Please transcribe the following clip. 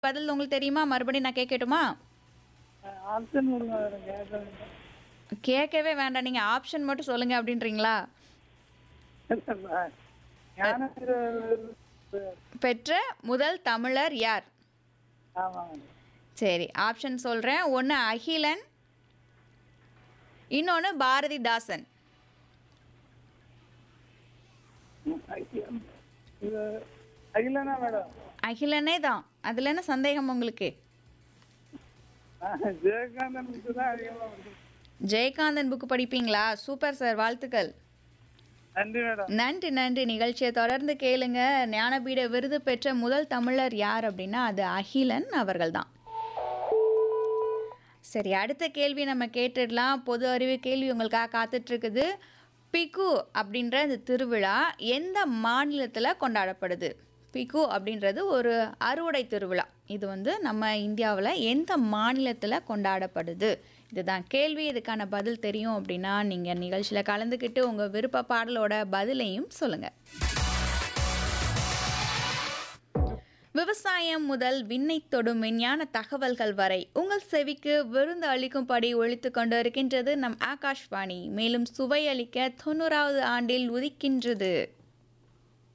பதில் உங்களுக்கு தெரியுமா மறுபடியும் நான் கேட்கட்டுமா ஆப்ஷன் கொடுங்க வேற கேட்கல கேட்கவே வேண்டாம் நீங்கள் ஆப்ஷன் மட்டும் சொல்லுங்க அப்படின்றீங்களா ஞான பெற்ற முதல் தமிழர் யார் ஆமாங்க சரி ஆப்ஷன் சொல்கிறேன் ஒன்று அகிலன் இன்னொன்று பாரதிதாசன் இது அகிலனா மேடம் அகிலனே தான் அதில் என்ன சந்தேகம் உங்களுக்கு ஜெயகாந்தன் புக்கு தான் அதிகமாக படிக்கும் ஜெயகாந்தன் புக்கு படிப்பீங்களா சூப்பர் சார் வாழ்த்துக்கள் நன்றி மேடம் நன்றி நன்றி நிகழ்ச்சியை தொடர்ந்து கேளுங்க ஞானபீட விருது பெற்ற முதல் தமிழர் யார் அப்படின்னா அது அகிலன் அவர்கள் தான் சரி அடுத்த கேள்வி நம்ம கேட்டுடலாம் பொது அறிவு கேள்வி உங்களுக்காக காத்துட்டு இருக்குது பிகு அப்படின்ற இந்த திருவிழா எந்த மாநிலத்தில் கொண்டாடப்படுது பிகு அப்படின்றது ஒரு அறுவடை திருவிழா இது வந்து நம்ம இந்தியாவில் எந்த மாநிலத்தில் கொண்டாடப்படுது இதுதான் கேள்வி இதுக்கான பதில் தெரியும் அப்படின்னா நீங்கள் நிகழ்ச்சியில் கலந்துக்கிட்டு உங்கள் விருப்ப பாடலோட பதிலையும் சொல்லுங்கள் விவசாயம் முதல் விண்ணை தொடும் விஞ்ஞான தகவல்கள் வரை உங்கள் செவிக்கு விருந்து அளிக்கும்படி ஒழித்து கொண்டு இருக்கின்றது நம் ஆகாஷ்வாணி மேலும் சுவையளிக்க தொண்ணூறாவது ஆண்டில் உதிக்கின்றது